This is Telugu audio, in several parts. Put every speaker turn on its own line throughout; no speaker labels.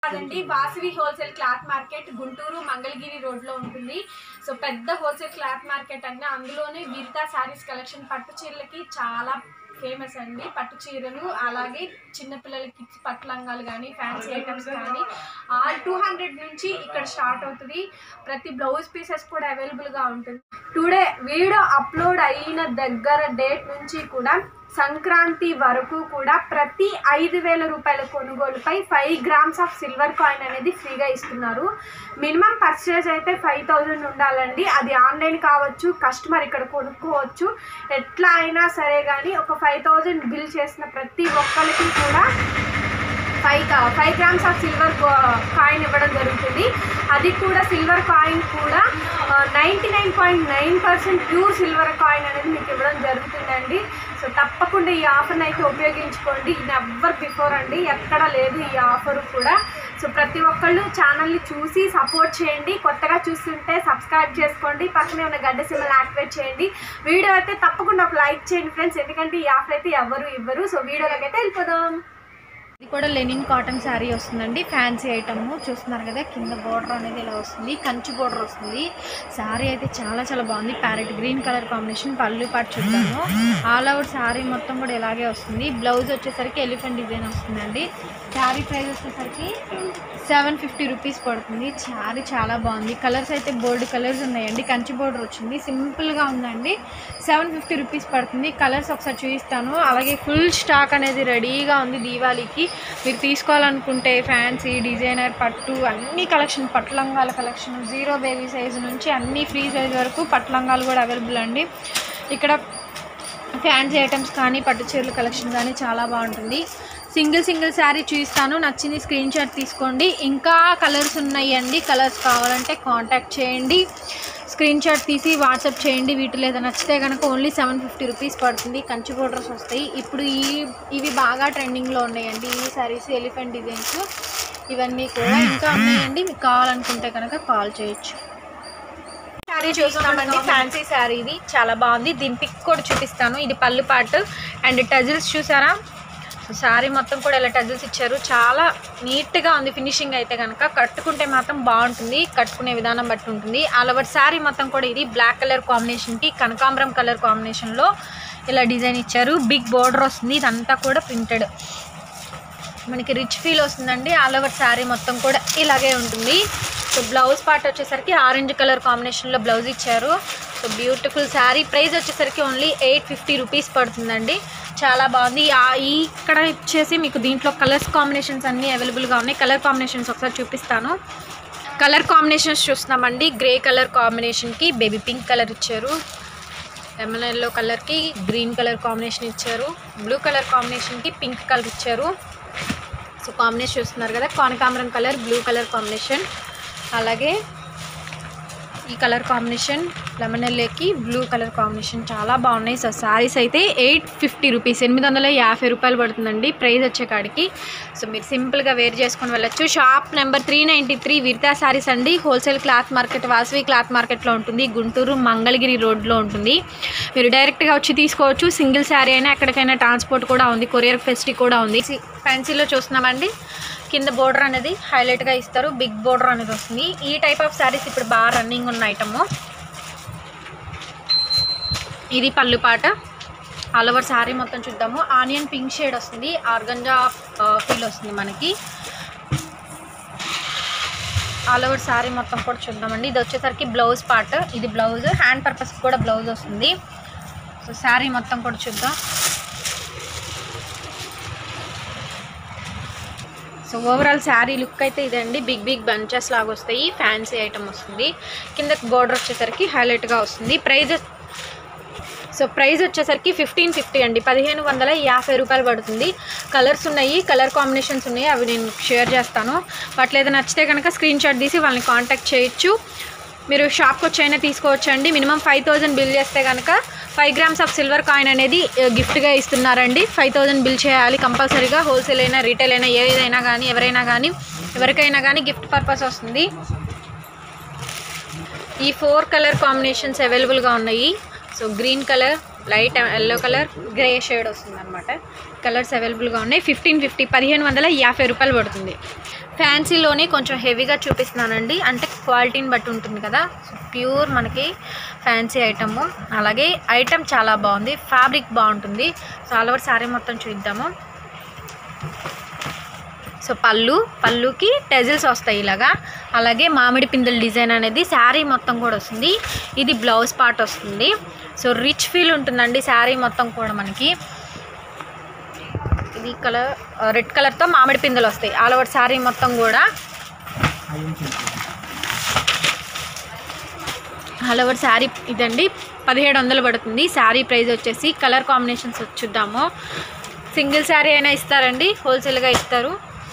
అదండి Vasavi wholesale cloth market Guntur Mangalagiri road లో ఉంటుంది సో పెద్ద హోల్సేల్ క్లాత్ మార్కెట్ అండి అందులోనే విరితా శారీస్ కలెక్షన్ పట్టు చీరలకి చాలా ఫేమస్ అండి పట్టు చీరలు అలాగే చిన్నపిల్లలకి పట్టు లంగాలు కానీ ఫ్యాన్సీ ఐటమ్స్ కానీ ఆల్ టూ హండ్రెడ్ నుంచి ఇక్కడ స్టార్ట్ అవుతుంది ప్రతి బ్లౌజ్ పీసెస్ కూడా అవైలబుల్గా ఉంటుంది టుడే వీడియో అప్లోడ్ అయిన దగ్గర డేట్ నుంచి కూడా సంక్రాంతి వరకు కూడా ప్రతి ఐదు వేల రూపాయల కొనుగోలుపై five grams of silver coin అనేది ఫ్రీగా ఇస్తున్నారు మినిమం పర్చేజ్ అయితే ఫైవ్ థౌజండ్ ఉండాలండి అది ఆన్లైన్ కావచ్చు కస్టమర్ ఇక్కడ కొనుక్కోవచ్చు ఎట్లా అయినా సరే కానీ ఒక ఫైవ్ థౌజండ్ బిల్ చేసిన ప్రతి ఒక్కరికి కూడా five five grams of silver coin ఇవ్వడం జరుగుతుంది అది కూడా సిల్వర్ కాయిన్ కూడా ninety nine point nine percent pure silver coin అనేది మీకు ఇవ్వడం జరుగుతుందండి సో తప్పకుండా ఈ ఆఫర్ని అయితే ఉపయోగించుకోండి ఇది ఎవ్వర్ బిఫోర్ అండి ఎక్కడ లేదు ఈ ఆఫర్ కూడా సో ప్రతి ఒక్కళ్ళు ఛానల్ని చూసి సపోర్ట్ చేయండి కొత్తగా చూస్తుంటే సబ్స్క్రైబ్ చేసుకోండి పక్కనే ఉన్న గడ్డ సింబల్ యాక్టివేట్ చేయండి వీడియో అయితే తప్పకుండా ఒక లైక్ చేయండి ఫ్రెండ్స్ ఎందుకంటే ఈ ఆఫర్ అయితే ఎవరు ఇవ్వరు సో వీడియోలోకి అయితే వెళ్ళిపోదాం
ఇది కూడా లెనిన్ కాటన్ శారీ వస్తుందండి ఫ్యాన్సీ ఐటమ్ చూస్తున్నారు కదా కింద బోర్డర్ అనేది ఇలా వస్తుంది కంచి బోర్డర్ వస్తుంది శారీ అయితే చాలా చాలా బాగుంది ప్యారెట్ గ్రీన్ కలర్ కాంబినేషన్ పళ్ళు పాటు చూద్దాము ఆల్ ఓవర్ శారీ మొత్తం కూడా ఇలాగే వస్తుంది బ్లౌజ్ వచ్చేసరికి ఎలిఫెంట్ డిజైన్ వస్తుందండి శారీ ప్రైస్ వచ్చేసరికి సెవెన్ ఫిఫ్టీ రూపీస్ పడుతుంది శారీ చాలా బాగుంది కలర్స్ అయితే బోల్డ్ కలర్స్ ఉన్నాయండి కంచి బోర్డర్ వచ్చింది సింపుల్గా ఉందండి సెవెన్ ఫిఫ్టీ రూపీస్ పడుతుంది కలర్స్ ఒకసారి చూపిస్తాను అలాగే ఫుల్ స్టాక్ అనేది రెడీగా ఉంది దీవాళీకి మీరు తీసుకోవాలనుకుంటే ఫ్యాన్సీ డిజైనర్ పట్టు అన్ని కలెక్షన్ పట్టు లంగాల కలెక్షన్ జీరో బేబీ సైజు నుంచి అన్ని ఫ్రీ సైజ్ వరకు పట్టు లంగాలు కూడా అవైలబుల్ అండి ఇక్కడ ఫ్యాన్సీ ఐటమ్స్ కానీ పట్టు చీరల కలెక్షన్ కానీ చాలా బాగుంటుంది సింగిల్ సింగిల్ శారీ చూపిస్తాను నచ్చింది స్క్రీన్ షాట్ తీసుకోండి ఇంకా కలర్స్ ఉన్నాయండి కలర్స్ కావాలంటే కాంటాక్ట్ చేయండి స్క్రీన్ షాట్ తీసి వాట్సాప్ చేయండి వీటిలో ఏదైనా నచ్చితే కనుక ఓన్లీ సెవెన్ ఫిఫ్టీ రూపీస్ పడుతుంది కంచి బోర్డర్స్ వస్తాయి ఇప్పుడు ఈ ఇవి బాగా ట్రెండింగ్లో ఉన్నాయండి ఈ శారీస్ ఎలిఫెంట్ డిజైన్స్ ఇవన్నీ కూడా ఇంకా ఉన్నాయండి మీకు కావాలనుకుంటే కనుక కాల్ చేయొచ్చు శారీ చూస్తున్నామండి ఫ్యాన్సీ శారీ ఇది చాలా బాగుంది దీని పిక్ కూడా చూపిస్తాను ఇది పళ్ళు పాటు అండ్ టజిల్స్ చూసారా సో శారీ మొత్తం కూడా ఇలా టజిల్స్ ఇచ్చారు చాలా నీట్గా ఉంది ఫినిషింగ్ అయితే కనుక కట్టుకుంటే మాత్రం బాగుంటుంది కట్టుకునే విధానం బట్టి ఉంటుంది ఆల్ ఓవర్ శారీ మొత్తం కూడా ఇది బ్లాక్ కలర్ కాంబినేషన్కి కనకాంబరం కలర్ కాంబినేషన్లో ఇలా డిజైన్ ఇచ్చారు బిగ్ బార్డర్ వస్తుంది ఇదంతా కూడా ప్రింటెడ్ మనకి రిచ్ ఫీల్ వస్తుందండి ఆల్ ఓవర్ శారీ మొత్తం కూడా ఇలాగే ఉంటుంది సో బ్లౌజ్ పార్ట్ వచ్చేసరికి ఆరెంజ్ కలర్ కాంబినేషన్లో బ్లౌజ్ ఇచ్చారు సో బ్యూటిఫుల్ శారీ ప్రైస్ వచ్చేసరికి ఓన్లీ ఎయిట్ ఫిఫ్టీ రూపీస్ పడుతుందండి చాలా బాగుంది ఆ- ఈ ఇక్కడ వచ్చేసి మీకు దీంట్లో కలర్స్ కాంబినేషన్స్ అన్నీ అవైలబుల్గా ఉన్నాయి కలర్ కాంబినేషన్స్ ఒకసారి చూపిస్తాను కలర్ కాంబినేషన్స్ చూస్తున్నామండి గ్రే కలర్ కాంబినేషన్కి బేబీ పింక్ కలర్ ఇచ్చారు లెమన్ ఎల్లో కలర్కి గ్రీన్ కలర్ కాంబినేషన్ ఇచ్చారు బ్లూ కలర్ కాంబినేషన్కి పింక్ కలర్ ఇచ్చారు సో కాంబినేషన్ చూస్తున్నారు కదా కానకాంబరం కలర్ బ్లూ కలర్ కాంబినేషన్ అలాగే ఈ కలర్ కాంబినేషన్ లెమన్ ఎల్లోకి బ్లూ కలర్ కాంబినేషన్ చాలా బాగున్నాయి సో శారీస్ అయితే ఎయిట్ ఫిఫ్టీ రూపీస్ ఎనిమిది వందల యాభై రూపాయలు పడుతుందండి ప్రైస్ వచ్చే కాడికి సో మీరు సింపుల్గా వేర్ చేసుకొని వెళ్ళొచ్చు shop number three ninety three Viritha saris అండి wholesale cloth market Vasavi cloth మార్కెట్లో ఉంటుంది గుంటూరు మంగళగిరి రోడ్లో ఉంటుంది మీరు డైరెక్ట్గా వచ్చి తీసుకోవచ్చు సింగిల్ శారీ అయినా ఎక్కడికైనా ట్రాన్స్పోర్ట్ కూడా ఉంది కొరియర్ ఫెసిలిటీ కూడా ఉంది ఫ్యాన్సీలో చూస్తున్నామండి కింద బోర్డర్ అనేది హైలైట్గా ఇస్తారు బిగ్ బోర్డర్ అనేది వస్తుంది ఈ టైప్ ఆఫ్ శారీస్ ఇప్పుడు బాగా రన్నింగ్ ఉన్న ఐటము ఇది పళ్ళు పాట ఆల్ ఓవర్ శారీ మొత్తం చూద్దాము ఆనియన్ పింక్ షేడ్ వస్తుంది ఆర్గంజా ఫీల్ వస్తుంది మనకి ఆల్ ఓవర్ శారీ మొత్తం కూడా చూద్దామండి ఇది వచ్చేసరికి బ్లౌజ్ పార్ట్ ఇది బ్లౌజ్ హ్యాండ్ పర్పస్ కూడా బ్లౌజ్ వస్తుంది సో శారీ మొత్తం కూడా చూద్దాం సో ఓవరాల్ శారీ లుక్ అయితే ఇదండి బిగ్ బిగ్ బంచెస్ లాగా వస్తాయి ఫ్యాన్సీ ఐటమ్ వస్తుంది కింద బోర్డర్ వచ్చేసరికి హైలైట్గా వస్తుంది ప్రైజ్ సో ప్రైస్ వచ్చేసరికి ఫిఫ్టీన్ ఫిఫ్టీ అండి పదిహేను వందల యాభై రూపాయలు పడుతుంది కలర్స్ ఉన్నాయి కలర్ కాంబినేషన్స్ ఉన్నాయి అవి నేను షేర్ చేస్తాను వాటిలో ఏదైనా నచ్చితే కనుక స్క్రీన్ షాట్ తీసి వాళ్ళని కాంటాక్ట్ చేయొచ్చు మీరు షాప్కి వచ్చైనా తీసుకోవచ్చు అండి మినిమం ఫైవ్ థౌజండ్ బిల్ చేస్తే కనుక five grams of silver coin అనేది గిఫ్ట్గా ఇస్తున్నారండి ఫైవ్ థౌజండ్ బిల్ చేయాలి కంపల్సరీగా హోల్సేల్ అయినా రీటైల్ అయినా ఏదైనా కానీ ఎవరైనా కానీ ఎవరికైనా కానీ గిఫ్ట్ పర్పస్ వస్తుంది ఈ ఫోర్ కలర్ కాంబినేషన్స్ అవైలబుల్గా ఉన్నాయి so green colour light yellow colour grey shade వస్తుంది అనమాట కలర్స్ అవైలబుల్గా ఉన్నాయి ఫిఫ్టీన్ ఫిఫ్టీ పదిహేను వందల యాభై రూపాయలు పడుతుంది ఫ్యాన్సీలోనే కొంచెం హెవీగా చూపిస్తున్నానండి అంటే క్వాలిటీని బట్టి ఉంటుంది కదా ప్యూర్ మనకి ఫ్యాన్సీ ఐటమ్ అలాగే ఐటమ్ చాలా బాగుంది ఫ్యాబ్రిక్ బాగుంటుంది సో ఆల్ ఓవర్ శారీ మొత్తం చూద్దాము సో పళ్ళు పళ్ళుకి టెజిల్స్ వస్తాయి ఇలాగా అలాగే మామిడి పిందెల డిజైన్ అనేది శారీ మొత్తం కూడా వస్తుంది ఇది బ్లౌజ్ పార్ట్ వస్తుంది సో రిచ్ ఫీల్ ఉంటుందండి శారీ మొత్తం కూడా మనకి ఇది కలర్ రెడ్ కలర్తో మామిడి పిందెలు వస్తాయి ఆల్ ఓవర్ శారీ మొత్తం కూడా ఆల్ ఓవర్ శారీ ఇదండి పదిహేడు వందలు పడుతుంది శారీ ప్రైస్ వచ్చేసి కలర్ కాంబినేషన్స్ చూద్దాము సింగిల్ శారీ అయినా ఇస్తారండి హోల్సేల్గా ఇస్తారు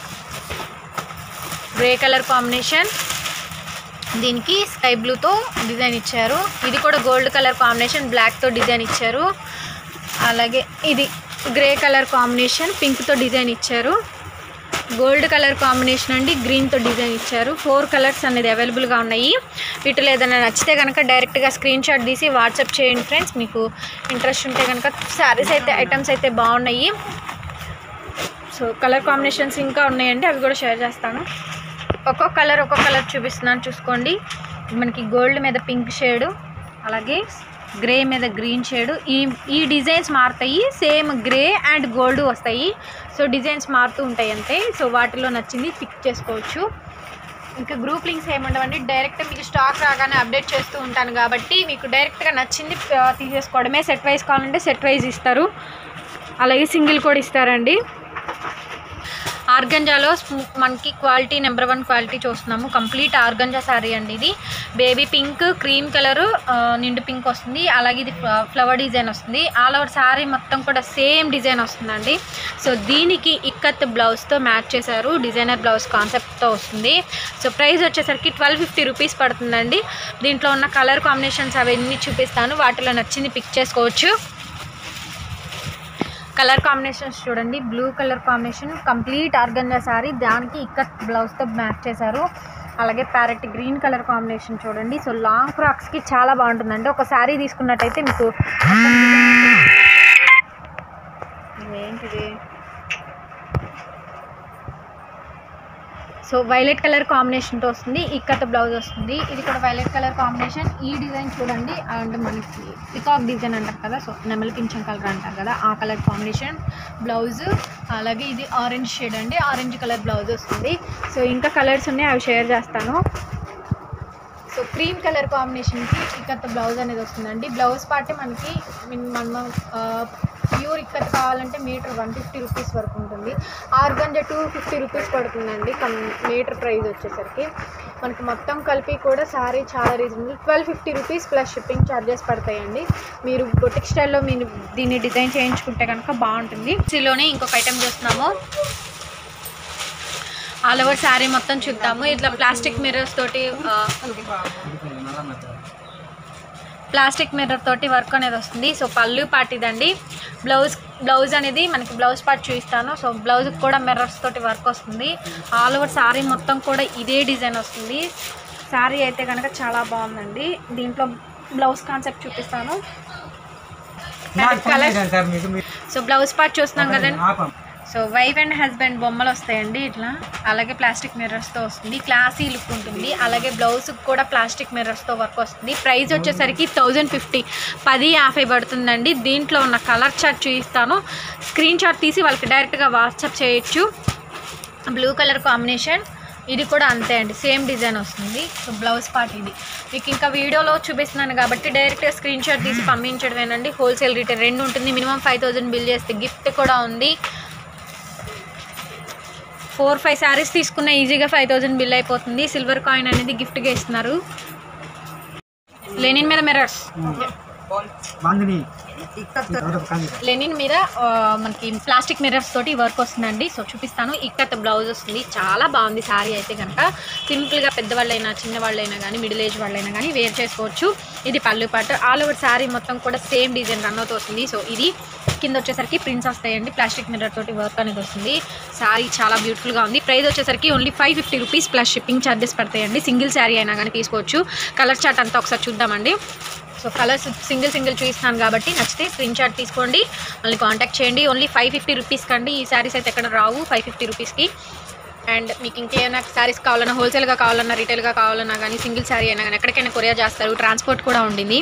గ్రే కలర్ కాంబినేషన్ దీనికి స్కై బ్లూతో డిజైన్ ఇచ్చారు ఇది కూడా గోల్డ్ కలర్ కాంబినేషన్ బ్లాక్తో డిజైన్ ఇచ్చారు అలాగే ఇది గ్రే కలర్ కాంబినేషన్ పింక్తో డిజైన్ ఇచ్చారు గోల్డ్ కలర్ కాంబినేషన్ అండి గ్రీన్తో డిజైన్ ఇచ్చారు ఫోర్ కలర్స్ అనేది అవైలబుల్గా ఉన్నాయి వీటిలో ఏదైనా నచ్చితే కనుక డైరెక్ట్గా స్క్రీన్ షాట్ తీసి వాట్సాప్ చేయండి ఫ్రెండ్స్ మీకు ఇంట్రెస్ట్ ఉంటే కనుక శారీస్ అయితే ఐటమ్స్ అయితే బాగున్నాయి సో కలర్ కాంబినేషన్స్ ఇంకా ఉన్నాయండి అవి కూడా షేర్ చేస్తాను ఒక్కొక్క కలర్ ఒక్కొక్క కలర్ చూపిస్తున్నాను చూసుకోండి మనకి గోల్డ్ మీద పింక్ షేడు అలాగే గ్రే మీద గ్రీన్ షేడ్ ఈ ఈ డిజైన్స్ మారుతాయి సేమ్ గ్రే అండ్ గోల్డ్ వస్తాయి సో డిజైన్స్ మారుతూ ఉంటాయి అంతే సో వాటిలో నచ్చింది పిక్ చేసుకోవచ్చు ఇంకా గ్రూప్ లింక్స్ ఏముండవండి డైరెక్ట్ మీకు స్టాక్ రాగానే అప్డేట్ చేస్తూ ఉంటాను కాబట్టి మీకు డైరెక్ట్గా నచ్చింది ఆ, తీసేసుకోవడమే సెట్ వైజ్ కావాలంటే సెట్ వైజ్ ఇస్తారు అలాగే సింగిల్ కూడా ఇస్తారండి ఆర్గంజాలో స్మూ- మనకి క్వాలిటీ నెంబర్ వన్ క్వాలిటీ చూస్తున్నాము కంప్లీట్ ఆర్గంజా శారీ అండి ఇది బేబీ పింక్ క్రీమ్ కలర్ నిండు పింక్ వస్తుంది అలాగే ఇది ఫ్ల- ఫ్లవర్ డిజైన్ వస్తుంది ఆల్ ఓవర్ శారీ మొత్తం కూడా సేమ్ డిజైన్ వస్తుందండి సో దీనికి ఇక్కత్ బ్లౌజ్తో మ్యాచ్ చేశారు డిజైనర్ బ్లౌజ్ కాన్సెప్ట్తో వస్తుంది సో ప్రైస్ వచ్చేసరికి ట్వెల్వ్ ఫిఫ్టీ రూపీస్ పడుతుందండి దీంట్లో ఉన్న కలర్ కాంబినేషన్స్ అవన్నీ చూపిస్తాను వాటిలో నచ్చింది పిక్ చేసుకోవచ్చు కలర్ కాంబినేషన్స్ చూడండి blue colour combination complete organza sari దానికి ఇక్కత్ బ్లౌజ్తో మ్యాచ్ చేశారు అలాగే ప్యారెట్ గ్రీన్ కలర్ కాంబినేషన్ చూడండి సో లాంగ్ ఫ్రాక్స్కి చాలా బాగుంటుందండి ఒక శారీ తీసుకున్నట్టయితే మీకు ఏంటిది సో వైలెట్ కలర్ కాంబినేషన్తో వస్తుంది ఇక్కత బ్లౌజ్ వస్తుంది ఇది కూడా వైలెట్ కలర్ కాంబినేషన్ ఈ డిజైన్ చూడండి అండ్ మనకి పికాక్ డిజైన్ అంటారు కదా సో నెమలి పింఛం కలర్ అంటారు కదా ఆ కలర్ కాంబినేషన్ బ్లౌజ్ అలాగే ఇది ఆరెంజ్ షేడ్ అండి ఆరెంజ్ కలర్ బ్లౌజ్ వస్తుంది సో ఇంకా కలర్స్ ఉన్నాయి అవి షేర్ చేస్తాను సో క్రీమ్ కలర్ కాంబినేషన్కి ఇక్కత్ బ్లౌజ్ అనేది వస్తుందండి బ్లౌజ్ పార్ట్ మనకి మిన్- మనం ప్యూర్ ఇక్కత్ కావాలంటే మీటర్ వన్ ఫిఫ్టీ రూపీస్ వరకు ఉంటుంది ఆర్గంజా టూ ఫిఫ్టీ రూపీస్ పడుతుందండి కం మీటర్ ప్రైస్ వచ్చేసరికి మనకి మొత్తం కలిపి కూడా సారీ చాలా reasonable twelve fifty rupees plus shipping charges పడతాయండి మీరు బొటిక్ స్టైల్లో మీరు దీన్ని డిజైన్ చేయించుకుంటే కనుక బాగుంటుంది సిలోనే ఇంకొక ఐటెం చూస్తున్నాము ఆల్ ఓవర్ శారీ మొత్తం చూద్దాము ఇట్లా ప్లాస్టిక్ మిర్రర్స్ తోటి ఆ, ప్లాస్టిక్ మిర్రర్ తోటి వర్క్ అనేది వస్తుంది సో పళ్ళు పార్ట్ ఇదండి బ్లౌజ్ బ్లౌజ్ అనేది మనకి బ్లౌజ్ పార్ట్ చూపిస్తాను సో బ్లౌజ్ కూడా మిర్రర్స్ తోటి వర్క్ వస్తుంది ఆల్ ఓవర్ శారీ మొత్తం కూడా ఇదే డిజైన్ వస్తుంది శారీ అయితే కనుక చాలా బాగుందండి దీంట్లో బ్లౌజ్ కాన్సెప్ట్ చూపిస్తాను కలర్
సార్ మీకు మీరు
సో బ్లౌజ్ పార్ట్ చూస్తున్నాం కదండి
ఆపం
సో వైఫ్ అండ్ హస్బెండ్ బొమ్మలు వస్తాయండి ఇట్లా అలాగే ప్లాస్టిక్ మిర్రర్స్తో వస్తుంది క్లాసీ లుక్ ఉంటుంది అలాగే బ్లౌజ్కి కూడా ప్లాస్టిక్ మిర్రర్స్తో వర్క్ వస్తుంది ప్రైస్ వచ్చేసరికి థౌజండ్ ఫిఫ్టీ పది యాభై పడుతుందండి దీంట్లో ఉన్న కలర్ చార్ట్ చూపిస్తాను స్క్రీన్ షాట్ తీసి వాళ్ళకి డైరెక్ట్గా వాట్సాప్ చేయొచ్చు బ్లూ కలర్ కాంబినేషన్ ఇది కూడా అంతే అండి సేమ్ డిజైన్ వస్తుంది సో బ్లౌజ్ పార్ట్ ఇది మీకు ఇంకా వీడియోలో చూపిస్తున్నాను కాబట్టి డైరెక్ట్గా స్క్రీన్ షాట్ తీసి పంపించడమేనండి హోల్సేల్ రీటైల్ రెండు ఉంటుంది మినిమం ఫైవ్ థౌజండ్ బిల్ చేస్తే గిఫ్ట్ కూడా ఉంది ఫోర్ ఫైవ్ శారీస్ తీసుకున్న ఈజీగా ఫైవ్ థౌజండ్ బిల్ అయిపోతుంది సిల్వర్ కాయిన్ అనేది గిఫ్ట్గా ఇస్తున్నారు లెనిన్ మీద మిర్రర్స్
బాందిని
లెనిన్ మీద ఆ, మనకి ప్లాస్టిక్ మిర్రర్స్ తోటి వర్క్ వస్తుందండి సో చూపిస్తాను ఇక్కత బ్లౌజ్ వస్తుంది చాలా బాగుంది శారీ అయితే కనుక సింపుల్గా పెద్దవాళ్ళైనా చిన్నవాళ్ళైనా కానీ మిడిల్ ఏజ్ వాళ్ళైనా కానీ వేర్ చేసుకోవచ్చు ఇది పళ్ళు పాటు ఆల్ ఓవర్ శారీ మొత్తం కూడా సేమ్ డిజైన్ రన్ అవుతూ వస్తుంది సో ఇది కింద వచ్చేసరికి ప్రింట్స్ వస్తాయండి ప్లాస్టిక్ మిర్రర్ తోటి వర్క్ అనేది వస్తుంది శారీ చాలా బ్యూటిఫుల్గా ఉంది ప్రైస్ వచ్చేసరికి only five fifty rupees plus shipping charges పడతాయండి సింగిల్ శారీ అయినా కానీ తీసుకోవచ్చు కలర్ చార్ట్ అంతా ఒకసారి చూద్దామండి సో కలర్స్ సింగిల్ సింగిల్ చూపిస్తున్నాను కాబట్టి నచ్చితే స్క్రీన్ షాట్ తీసుకోండి మళ్ళీ కాంటాక్ట్ చేయండి ఓన్లీ ఫైవ్ ఫిఫ్టీ రూపీస్ కండి ఈ శారీస్ అయితే ఎక్కడ రావు ఫైవ్ ఫిఫ్టీ రూపీస్కి అండ్ మీకు ఇంకేమైనా శారీస్ కావాలన్నా హోల్సేల్గా కావాలన్నా రీటైల్గా కావాలన్నా కానీ సింగిల్ శారీ అయినా కానీ ఎక్కడికైనా కొరియర్ చేస్తారు ట్రాన్స్పోర్ట్ కూడా ఉండింది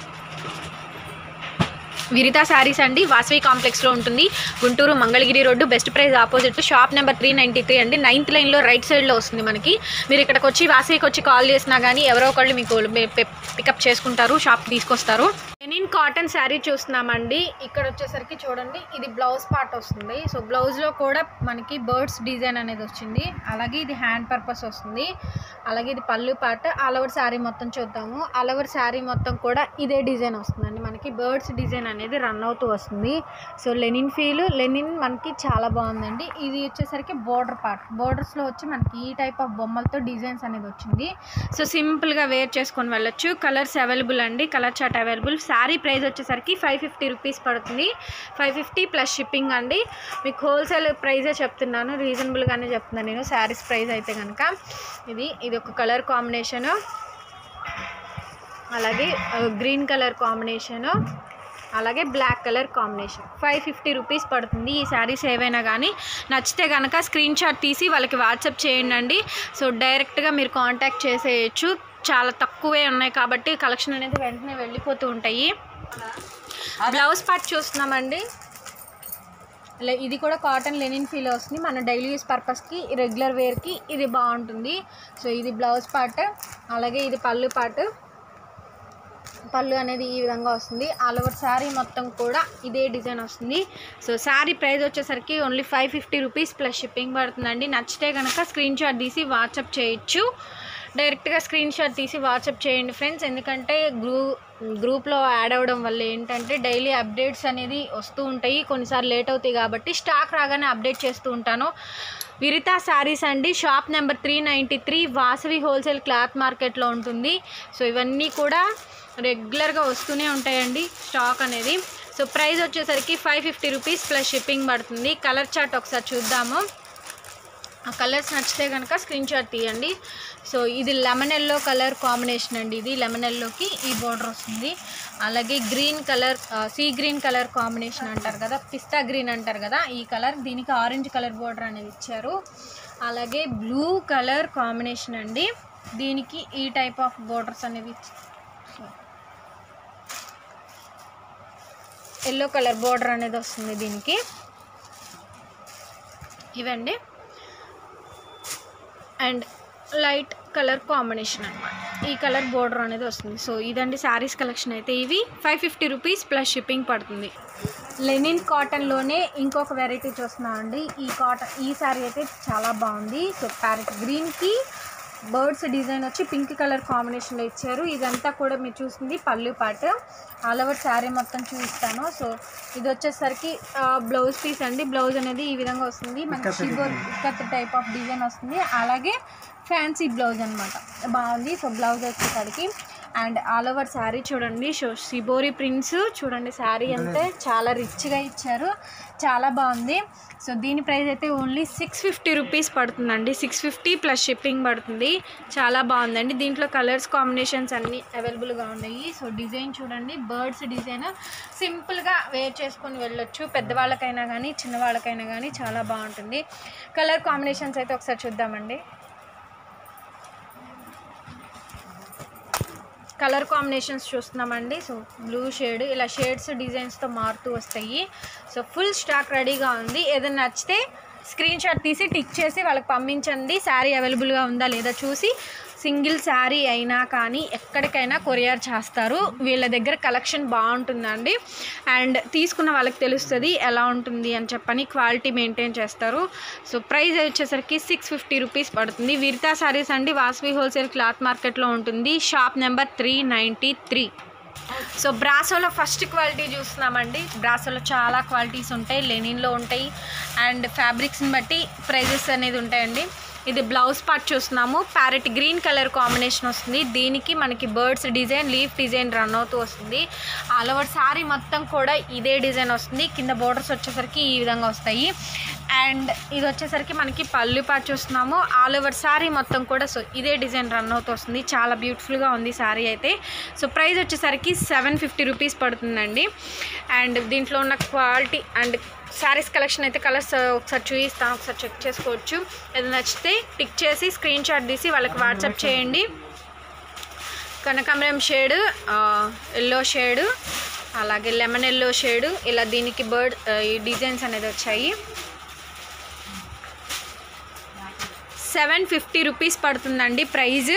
విరితా శారీస్ అండి వాసవి కాంప్లెక్స్లో ఉంటుంది Guntur Mangalagiri road best price opposite shop number three ninety three అండి నైన్త్ లైన్లో రైట్ సైడ్లో వస్తుంది మనకి మీరు ఇక్కడికి వచ్చి వాసవికి వచ్చి కాల్ చేసినా కానీ ఎవరో ఒకళ్ళు మీకు పికప్ చేసుకుంటారు షాప్కి తీసుకొస్తారు లెనిన్ కాటన్ శారీ చూస్తున్నామండి ఇక్కడ వచ్చేసరికి చూడండి ఇది బ్లౌజ్ పార్ట్ వస్తుంది సో బ్లౌజ్లో కూడా మనకి బర్డ్స్ డిజైన్ అనేది వచ్చింది అలాగే ఇది హ్యాండ్ పర్పస్ వస్తుంది అలాగే ఇది పళ్ళు పార్ట్ ఆల్ ఓవర్ శారీ మొత్తం చూద్దాము ఆల్ ఓవర్ శారీ మొత్తం కూడా ఇదే డిజైన్ వస్తుందండి మనకి బర్డ్స్ డిజైన్ అనేది రన్ అవుతూ వస్తుంది సో లెనిన్ ఫీల్ లెనిన్ మనకి చాలా బాగుందండి ఇది వచ్చేసరికి బోర్డర్ పార్ట్ బోర్డర్స్లో వచ్చి మనకి ఈ టైప్ ఆఫ్ బొమ్మలతో డిజైన్స్ అనేది వచ్చింది సో సింపుల్గా వేర్ చేసుకొని వెళ్ళొచ్చు కలర్స్ అవైలబుల్ అండి colour chart available sari price వచ్చేసరికి ఫైవ్ ఫిఫ్టీ రూపీస్ పడుతుంది ఫైవ్ ఫిఫ్టీ ప్లస్ షిప్పింగ్ అండి మీకు హోల్సేల్ ప్రైజే చెప్తున్నాను రీజనబుల్గానే చెప్తున్నాను నేను శారీస్ ప్రైస్ అయితే కనుక ఇది ఇది ఒక కలర్ కాంబినేషను అలాగే గ్రీన్ కలర్ కాంబినేషను అలాగే black colour combination five fifty rupees పడుతుంది ఈ శారీస్ ఏవైనా కానీ నచ్చితే కనుక స్క్రీన్ షాట్ తీసి వాళ్ళకి వాట్సాప్ చేయండి అండి సో డైరెక్ట్గా మీరు కాంటాక్ట్ చేసేయచ్చు చాలా తక్కువే ఉన్నాయి కాబట్టి కలెక్షన్ అనేది వెంటనే వెళ్ళిపోతూ ఉంటాయి బ్లౌజ్ పార్ట్ చూస్తున్నామండి లే- ఇది కూడా కాటన్ లెనిన్ ఫీల్ వస్తుంది మన డైలీ యూస్ పర్పస్కి రెగ్యులర్ వేర్కి ఇది బాగుంటుంది సో ఇది బ్లౌజ్ పార్ట్ అలాగే ఇది పళ్ళు పార్ట్ పళ్ళు అనేది ఈ విధంగా వస్తుంది ఆల్ ఓవర్ శారీ మొత్తం కూడా ఇదే డిజైన్ వస్తుంది సో శారీ ప్రైస్ వచ్చేసరికి only five fifty rupees plus shipping పడుతుందండి నచ్చితే కనుక స్క్రీన్ షాట్ తీసి వాట్సాప్ చేయొచ్చు డైరెక్ట్గా స్క్రీన్ షాట్ తీసి వాట్సాప్ చేయండి ఫ్రెండ్స్ ఎందుకంటే గ్రూ గ్రూప్లో యాడ్ అవ్వడం వల్ల ఏంటంటే డైలీ అప్డేట్స్ అనేది వస్తూ ఉంటాయి కొన్నిసార్లు లేట్ అవుతాయి కాబట్టి స్టాక్ రాగానే అప్డేట్ చేస్తూ ఉంటాను విరితా శారీస్ అండి shop number three ninety three Vasavi wholesale cloth మార్కెట్లో ఉంటుంది సో ఇవన్నీ కూడా రెగ్యులర్గా వస్తూనే ఉంటాయండి స్టాక్ అనేది సో ప్రైస్ వచ్చేసరికి five fifty rupees plus shipping పడుతుంది కలర్ చార్ట్ ఒకసారి చూద్దాము ఆ కలర్స్ నచ్చితే కనుక స్క్రీన్ షాట్ తీయండి సో ఇది లెమన్ ఎల్లో కలర్ కాంబినేషన్ అండి ఇది లెమన్ ఎల్లోకి ఈ బోర్డర్ వస్తుంది అలాగే green colour sea green colour combination అంటారు కదా పిస్తా గ్రీన్ అంటారు కదా ఈ కలర్ దీనికి ఆరెంజ్ కలర్ బోర్డర్ అనేది ఇచ్చారు అలాగే బ్లూ కలర్ కాంబినేషన్ అండి దీనికి ఈ టైప్ ఆఫ్ బోర్డర్స్ అనేవి ఎల్లో కలర్ బోర్డర్ అనేది వస్తుంది దీనికి ఇవండి అండ్ లైట్ కలర్ కాంబినేషన్ అనమాట ఈ కలర్ బోర్డర్ అనేది వస్తుంది సో ఇదండి శారీస్ కలెక్షన్ అయితే ఇవి five fifty rupees plus shipping పడుతుంది లెనిన్ కాటన్లోనే ఇంకొక వెరైటీ చూస్తున్నాం అండి ఈ కాటన్ ఈ శారీ అయితే చాలా బాగుంది సో ప్యారెట్ గ్రీన్కి బర్డ్స్ డిజైన్ వచ్చి పింక్ కలర్ కాంబినేషన్లో ఇచ్చారు ఇదంతా కూడా మీరు చూసింది పళ్ళు పాట ఆల్ ఓవర్ శారీ మొత్తం చూపిస్తాను సో ఇది వచ్చేసరికి బ్లౌజ్ పీస్ అండి బ్లౌజ్ అనేది ఈ విధంగా వస్తుంది మనకి shibori ikat type of design వస్తుంది అలాగే ఫ్యాన్సీ బ్లౌజ్ అనమాట బాగుంది సో బ్లౌజ్ వచ్చేసరికి అండ్ ఆల్ ఓవర్ శారీ చూడండి షో షిబోరి ప్రింట్స్ చూడండి శారీ అంతే చాలా రిచ్గా ఇచ్చారు చాలా బాగుంది సో దీని ప్రైస్ అయితే ఓన్లీ సిక్స్ ఫిఫ్టీ రూపీస్ పడుతుందండి సిక్స్ ఫిఫ్టీ ప్లస్ షిప్పింగ్ పడుతుంది చాలా బాగుందండి దీంట్లో కలర్స్ కాంబినేషన్స్ అన్నీ అవైలబుల్గా ఉన్నాయి సో డిజైన్ చూడండి బర్డ్స్ డిజైన్ సింపుల్గా వేర్ చేసుకొని వెళ్ళొచ్చు పెద్దవాళ్ళకైనా కానీ చిన్నవాళ్ళకైనా కానీ చాలా బాగుంటుంది కలర్ కాంబినేషన్స్ అయితే ఒకసారి చూద్దామండి కలర్ కాంబినేషన్స్ చూస్తున్నామండి సో బ్లూ షేడ్ ఇలా షేడ్స్ డిజైన్స్తో మారుతూ వస్తాయి సో ఫుల్ స్టాక్ రెడీగా ఉంది ఏదైనా నచ్చితే స్క్రీన్ షాట్ తీసి టిక్ చేసి వాళ్ళకి పంపించండి శారీ అవైలబుల్గా ఉందా లేదా చూసి సింగిల్ శారీ అయినా కానీ ఎక్కడికైనా కొరియర్ చేస్తారు వీళ్ళ దగ్గర కలెక్షన్ బాగుంటుందండి అండ్ తీసుకున్న వాళ్ళకి తెలుస్తుంది ఎలా ఉంటుంది అని చెప్పని క్వాలిటీ మెయింటైన్ చేస్తారు సో ప్రైస్ వచ్చేసరికి సిక్స్ ఫిఫ్టీ రూపీస్ పడుతుంది విరితా శారీస్ అండి వాసవి హోల్సేల్ క్లాత్ మార్కెట్లో ఉంటుంది shop number three ninety three so బ్రాసోలో ఫస్ట్ క్వాలిటీ చూస్తున్నామండి బ్రాసోలో చాలా క్వాలిటీస్ ఉంటాయి లెనిన్లో ఉంటాయి అండ్ ఫ్యాబ్రిక్స్ని బట్టి ప్రైజెస్ అనేది ఉంటాయండి ఇది బ్లౌజ్ పార్ట్ చూస్తున్నాము ప్యారెట్ గ్రీన్ కలర్ కాంబినేషన్ వస్తుంది దీనికి మనకి birds design leaf design run అవుతూ వస్తుంది ఆల్ ఓవర్ శారీ మొత్తం కూడా ఇదే డిజైన్ వస్తుంది కింద బోర్డర్స్ వచ్చేసరికి ఈ విధంగా వస్తాయి అండ్ ఇది వచ్చేసరికి మనకి పళ్ళు పాటు చూస్తున్నాము ఆల్ ఓవర్ శారీ మొత్తం కూడా సో ఇదే డిజైన్ రన్ అవుతూ వస్తుంది చాలా బ్యూటిఫుల్గా ఉంది శారీ అయితే సో ప్రైస్ వచ్చేసరికి సెవెన్ ఫిఫ్టీ రూపీస్ పడుతుందండి అండ్ దీంట్లో ఉన్న క్వాలిటీ అండ్ శారీస్ కలెక్షన్ అయితే కలర్స్ ఒకసారి చూపిస్తాను ఒకసారి చెక్ చేసుకోవచ్చు ఏదైనా నచ్చితే టిక్ చేసి స్క్రీన్ షాట్ తీసి వాళ్ళకి వాట్సాప్ చేయండి కనకాంబరం షేడ్ ఎల్లో షేడ్ అలాగే లెమన్ ఎల్లో షేడ్ ఇలా దీనికి బర్డ్ ఈ డిజైన్స్ అనేది వచ్చాయి సెవెన్ ఫిఫ్టీ రూపీస్ పడుతుందండి ప్రైజ్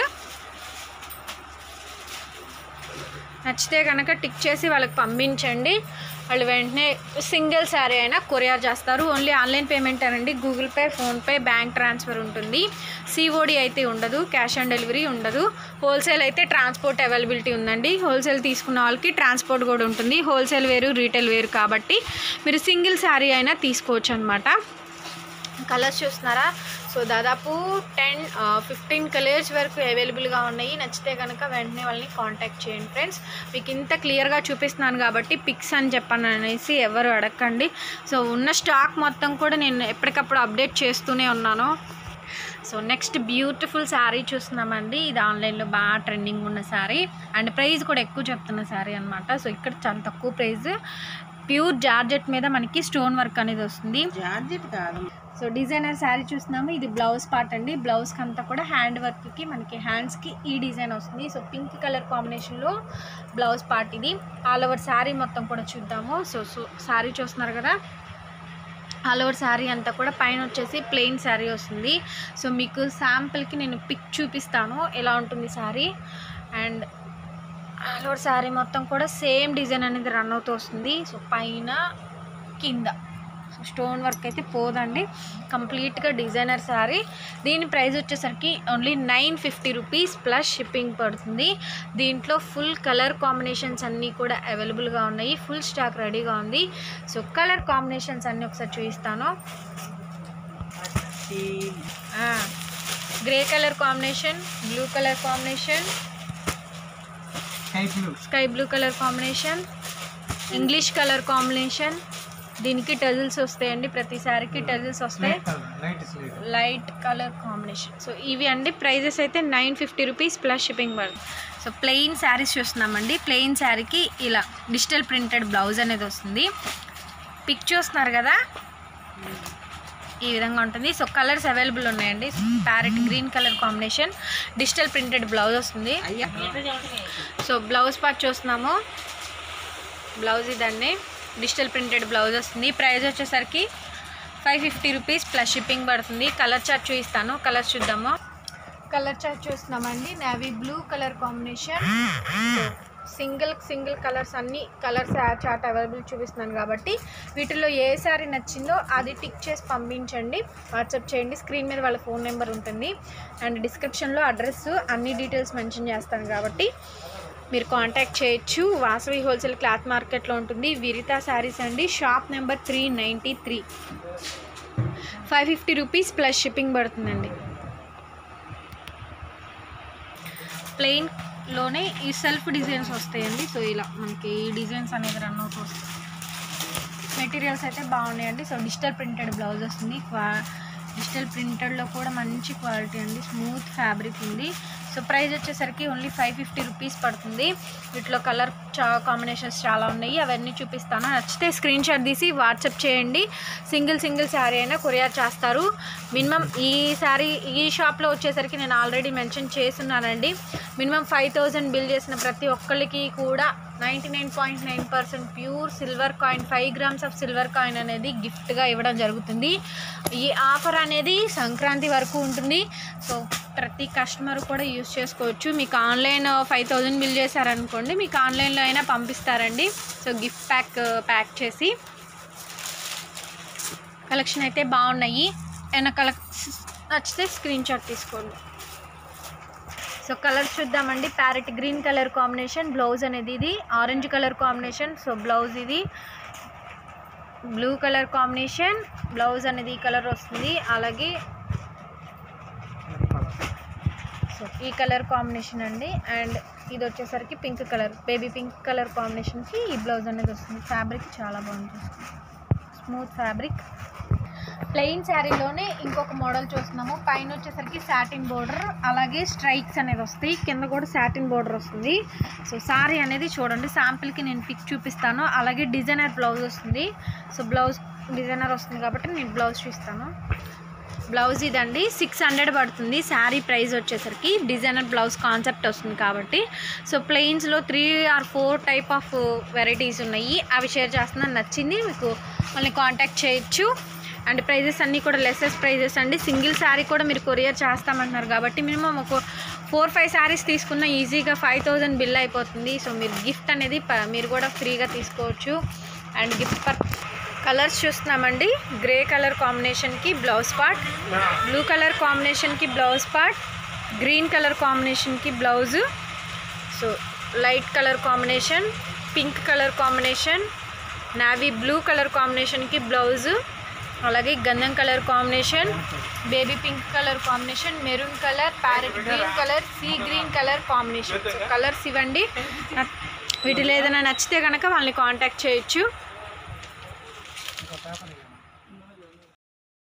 నచ్చితే కనుక టిక్ చేసి వాళ్ళకి పంపించండి వాళ్ళు వెంటనే సింగిల్ శారీ అయినా కొరియర్ చేస్తారు ఓన్లీ ఆన్లైన్ పేమెంట్ అనండి Google Pay PhonePe bank transfer ఉంటుంది సిఓడి అయితే ఉండదు క్యాష్ ఆన్ డెలివరీ ఉండదు హోల్సేల్ అయితే ట్రాన్స్పోర్ట్ అవైలబిలిటీ ఉందండి హోల్సేల్ తీసుకున్న వాళ్ళకి ట్రాన్స్పోర్ట్ కూడా ఉంటుంది హోల్సేల్ వేరు రీటైల్ వేరు కాబట్టి మీరు సింగిల్ శారీ అయినా తీసుకోవచ్చు అనమాట కలర్స్ చూస్తున్నారా సో దాదాపు టెన్ ఫిఫ్టీన్ కలర్స్ వరకు అవైలబుల్గా ఉన్నాయి నచ్చితే కనుక వెంటనే వాళ్ళని కాంటాక్ట్ చేయండి ఫ్రెండ్స్ మీకు ఇంత క్లియర్గా చూపిస్తున్నాను కాబట్టి పిక్స్ అని చెప్పాను అనేసి ఎవరు అడగండి సో ఉన్న స్టాక్ మొత్తం కూడా నేను ఎప్పటికప్పుడు అప్డేట్ చేస్తూనే ఉన్నాను సో నెక్స్ట్ బ్యూటిఫుల్ శారీ చూస్తున్నామండి ఇది ఆన్లైన్లో బాగా ట్రెండింగ్ ఉన్న శారీ అండ్ ప్రైస్ కూడా ఎక్కువ చెప్తున్న శారీ అనమాట సో ఇక్కడ చాలా తక్కువ ప్రైస్ ప్యూర్ జార్జెట్ మీద మనకి స్టోన్ వర్క్ అనేది వస్తుంది
జార్జెట్ కాదు
సో డిజైనర్ శారీ చూస్తున్నాము ఇది బ్లౌజ్ పార్ట్ అండి బ్లౌజ్కి అంతా కూడా హ్యాండ్ వర్క్కి మనకి హ్యాండ్స్కి ఈ డిజైన్ వస్తుంది సో పింక్ కలర్ కాంబినేషన్లో బ్లౌజ్ పార్ట్ ఇది ఆల్ ఓవర్ శారీ మొత్తం కూడా చూద్దాము సో సో శారీ చూస్తున్నారు కదా ఆల్ ఓవర్ శారీ అంతా కూడా పైన వచ్చేసి ప్లెయిన్ శారీ వస్తుంది సో మీకు శాంపుల్కి నేను పిక్ చూపిస్తాను ఎలా ఉంటుంది sari and all over sari మొత్తం కూడా సేమ్ డిజైన్ అనేది రన్ అవుతూ వస్తుంది సో పైన కింద సో స్టోన్ వర్క్ అయితే పోదండి కంప్లీట్గా డిజైనర్ శారీ దీని ప్రైస్ వచ్చేసరికి only nine fifty rupees plus shipping పడుతుంది దీంట్లో ఫుల్ కలర్ కాంబినేషన్స్ అన్నీ కూడా అవైలబుల్గా ఉన్నాయి ఫుల్ స్టాక్ రెడీగా ఉంది సో కలర్ కాంబినేషన్స్ అన్నీ ఒకసారి చూపిస్తాను grey colour combination blue colour combination
sky blue
sky blue colour combination English colour combination దీనికి టజిల్స్ వస్తాయండి ప్రతి శారీకి టజిల్స్ వస్తాయి
slate colour light slate
light colour combination so ఇవి అండి ప్రైజెస్ అయితే nine fifty rupees plus shipping పడుతుంది సో ప్లెయిన్ శారీస్ చూస్తున్నామండి ప్లెయిన్ శారీకి ఇలా డిజిటల్ ప్రింటెడ్ బ్లౌజ్ అనేది వస్తుంది పిక్ చూస్తున్నారు కదా ఈ విధంగా ఉంటుంది సో కలర్స్ అవైలబుల్ ఉన్నాయండి parrot green colour combination digital printed blouse వస్తుంది
అయ్యా
సో బ్లౌజ్ పార్ట్ చూస్తున్నాము బ్లౌజ్ ఇదండి డిజిటల్ ప్రింటెడ్ బ్లౌజ్ వస్తుంది ప్రైస్ వచ్చేసరికి five fifty rupees plus shipping పడుతుంది కలర్ చార్ట్ చూపిస్తాను కలర్స్ చూద్దాము కలర్ చార్ట్ చూస్తున్నామండి navy blue colour combination single single colours అన్ని కలర్స్ చార్ట్ అవైలబుల్ చూపిస్తున్నాను కాబట్టి వీటిలో ఏ సారీ నచ్చిందో అది టిక్ చేసి పంపించండి వాట్సాప్ చేయండి స్క్రీన్ మీద వాళ్ళ ఫోన్ నెంబర్ ఉంటుంది అండ్ డిస్క్రిప్షన్లో అడ్రస్ అన్ని డీటెయిల్స్ మెన్షన్ చేస్తాను కాబట్టి మీరు కాంటాక్ట్ చేయొచ్చు వాసవి హోల్సేల్ క్లాత్ మార్కెట్లో ఉంటుంది విరితా శారీస్ అండి shop number three ninety three five fifty rupees plus shipping పడుతుందండి ప్లెయిన్లోనే ఈ సెల్ఫ్ డిజైన్స్ వస్తాయండి సో ఇలా మనకి ఈ డిజైన్స్ అనేది రన్ అవుతూ వస్తాయి మెటీరియల్స్ అయితే బాగున్నాయండి సో డిజిటల్ ప్రింటెడ్ బ్లౌజ్ వస్తుంది క్వా డిజిటల్ ప్రింటెడ్లో కూడా మంచి క్వాలిటీ అండి స్మూత్ ఫ్యాబ్రిక్ ఉంది సో ప్రైస్ వచ్చేసరికి ఓన్లీ ఫైవ్ ఫిఫ్టీ రూపీస్ పడుతుంది వీటిలో కలర్ చా కాంబినేషన్స్ చాలా ఉన్నాయి అవన్నీ చూపిస్తాను నచ్చితే స్క్రీన్ షాట్ తీసి వాట్సాప్ చేయండి సింగిల్ సింగిల్ శారీ అయినా కొరియర్ చేస్తారు మినిమం ఈ శారీ ఈ షాప్లో వచ్చేసరికి నేను ఆల్రెడీ మెన్షన్ చేస్తున్నానండి మినిమం ఫైవ్ థౌజండ్ బిల్ చేసిన ప్రతి ఒక్కరికి కూడా ninety nine point nine percent pure silver coin five grams of silver coin అనేది గిఫ్ట్గా ఇవ్వడం జరుగుతుంది ఈ ఆఫర్ అనేది సంక్రాంతి వరకు ఉంటుంది సో ప్రతి కస్టమర్ కూడా యూస్ చేసుకోవచ్చు మీకు ఆన్లైన్ ఫైవ్ థౌజండ్ బిల్ చేశారనుకోండి మీకు ఆన్లైన్లో అయినా పంపిస్తారండి సో గిఫ్ట్ ప్యాక్ ప్యాక్ చేసి కలెక్షన్ అయితే బాగున్నాయి ఏమైనా కలెక్ నచ్చితే స్క్రీన్ షాట్ తీసుకోండి సో కలర్స్ చూద్దామండి parrot green colour combination blouse అనేది ఇది orange colour combination so blouse ఇది బ్లూ కలర్ కాంబినేషన్ బ్లౌజ్ అనేది ఈ కలర్ వస్తుంది అలాగే సో ఈ కలర్ కాంబినేషన్ అండి అండ్ ఇది వచ్చేసరికి pink colour baby pink colour కాంబినేషన్కి ఈ బ్లౌజ్ అనేది వస్తుంది ఫ్యాబ్రిక్ చాలా బాగుంది స్మూత్ ఫ్యాబ్రిక్ ప్లెయిన్ శారీలోనే ఇంకొక మోడల్ చూస్తున్నాము పైన వచ్చేసరికి సాటిన్ బోర్డర్ అలాగే స్ట్రైక్స్ అనేది వస్తాయి కింద కూడా సాటిన్ బోర్డర్ వస్తుంది సో శారీ అనేది చూడండి శాంపిల్కి నేను పిక్ చూపిస్తాను అలాగే డిజైనర్ బ్లౌజ్ వస్తుంది సో బ్లౌజ్ డిజైనర్ వస్తుంది కాబట్టి నేను బ్లౌజ్ చూస్తాను బ్లౌజ్ ఇదండి సిక్స్ హండ్రెడ్ పడుతుంది శారీ ప్రైస్ వచ్చేసరికి డిజైనర్ బ్లౌజ్ కాన్సెప్ట్ వస్తుంది కాబట్టి సో ప్లెయిన్స్లో three or four type of varieties ఉన్నాయి అవి షేర్ చేస్తున్నాను నచ్చింది మీకు మళ్ళీ కాంటాక్ట్ చేయొచ్చు అండ్ ప్రైజెస్ అన్నీ కూడా లెసెస్ ప్రైజెస్ అండి సింగిల్ శారీ కూడా మీరు కొరియర్ చేస్తామంటున్నారు కాబట్టి మినిమం ఒక ఫోర్ ఫైవ్ శారీస్ తీసుకున్న ఈజీగా ఫైవ్ థౌజండ్ బిల్ అయిపోతుంది సో మీరు గిఫ్ట్ అనేది ప- మీరు కూడా ఫ్రీగా తీసుకోవచ్చు అండ్ గిఫ్ట్ పర్ కలర్స్ చూస్తున్నామండి గ్రే కలర్ కాంబినేషన్కి బ్లౌజ్ పార్ట్ బ్లూ కలర్ కాంబినేషన్కి బ్లౌజ్ పార్ట్ గ్రీన్ కలర్ కాంబినేషన్కి blouse so light colour combination pink colour combination navy blue colour కాంబినేషన్కి బ్లౌజు అలాగే గంధం colour combination baby pink colour combination maroon colour parrot green colour sea green colour combination so colours ఇవ్వండి నా- వీటిలో ఏదైనా నచ్చితే కనుక వాళ్ళని కాంటాక్ట్ చేయొచ్చు
ఇంకో పేపర్